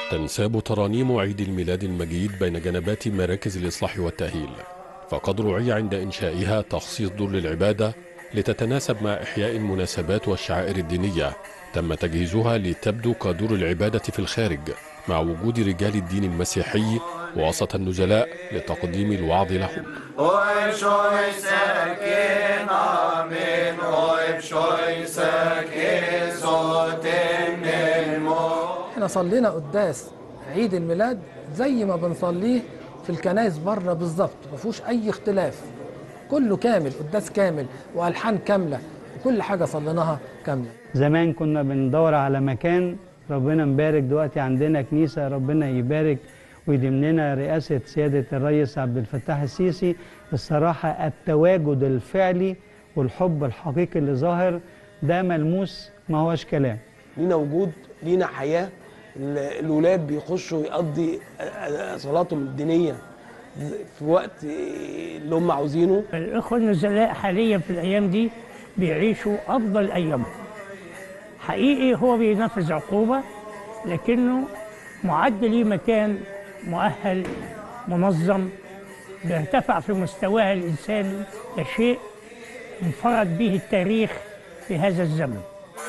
تنساب ترانيم عيد الميلاد المجيد بين جنبات مراكز الإصلاح والتأهيل فقد رعي عند إنشائها تخصيص دور للعبادة لتتناسب مع إحياء المناسبات والشعائر الدينية تم تجهيزها لتبدو كدور العبادة في الخارج مع وجود رجال الدين المسيحي وسط النزلاء لتقديم الوعظ لهم Oj, šoj seki namin, oj, šoj seki zotin ilmo. احنا صلينا قداس عيد الميلاد زي ما بنصليه في الكنائس بره بالظبط ما فيهوش اي اختلاف كله كامل قداس كامل والحان كامله وكل حاجه صليناها كامله زمان كنا بندور على مكان ربنا مبارك دلوقتي عندنا كنيسة ربنا يبارك ويديم لنا رئاسة سيادة الرئيس عبد الفتاح السيسي الصراحة التواجد الفعلي والحب الحقيقي اللي ظاهر ده ملموس ما هوش كلام لينا وجود لينا حياة ال- الولاد بيخشوا يقضي صلاتهم الدينية في وقت اللي هم عاوزينه الإخوة النزلاء حاليا في الأيام دي بيعيشوا أفضل أيامهم حقيقي هو بينفذ عقوبة لكنه معد ليه مكان مؤهل منظم بيرتفع في مستواه الإنساني ده شيء انفرد به التاريخ في هذا الزمن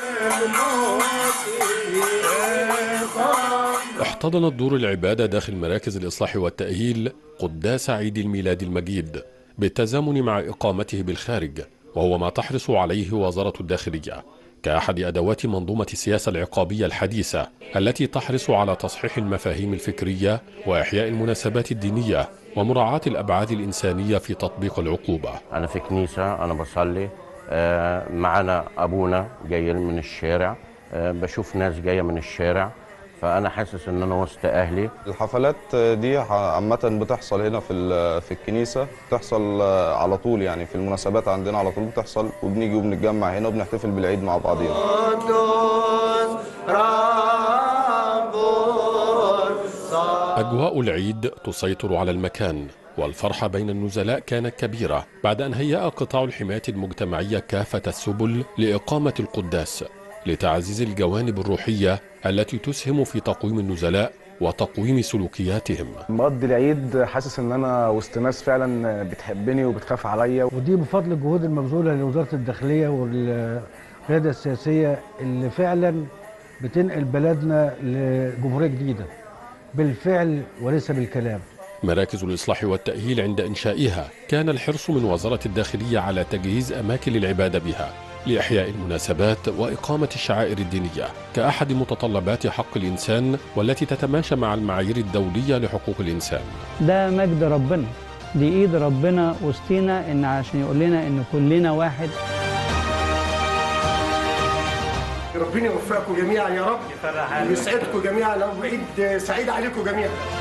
احتضنت دور العبادة داخل مراكز الإصلاح والتأهيل قداس عيد الميلاد المجيد بالتزامن مع إقامته بالخارج وهو ما تحرص عليه وزارة الداخلية كأحد أدوات منظومة السياسة العقابية الحديثة التي تحرص على تصحيح المفاهيم الفكرية وإحياء المناسبات الدينية ومراعاة الأبعاد الإنسانية في تطبيق العقوبة أنا في كنيسة أنا بصلي آه، معنا أبونا جاي من الشارع آه، بشوف ناس جاية من الشارع فأنا حاسس إن أنا وسط أهلي الحفلات دي عامة بتحصل هنا في ال- في الكنيسة بتحصل على طول يعني في المناسبات عندنا على طول بتحصل وبنيجي وبنتجمع هنا وبنحتفل بالعيد مع بعضينا Quddus Rabbul أجواء العيد تسيطر على المكان والفرحة بين النزلاء كانت كبيرة بعد أن هيأ قطاع الحماية المجتمعية كافة السبل لإقامة القداس لتعزيز الجوانب الروحية التي تسهم في تقويم النزلاء وتقويم سلوكياتهم مقضي العيد حاسس ان انا وسط ناس فعلا بتحبني وبتخاف عليا ودي بفضل الجهود المبذوله لوزاره الداخليه والقياده السياسيه اللي فعلا بتنقل بلدنا لجمهوريه جديده بالفعل وليس بالكلام مراكز الإصلاح والتأهيل عند إنشائها كان الحرص من وزارة الداخلية على تجهيز أماكن للعبادة بها لإحياء المناسبات وإقامة الشعائر الدينية كأحد متطلبات حق الإنسان والتي تتماشى مع المعايير الدولية لحقوق الإنسان ده مجد ربنا دي ايد ربنا وسطينا ان عشان يقول لنا ان كلنا واحد ربنا يوفقكم جميعا يا رب ويسعدكم جميعا وعيد سعيد عليكم جميعا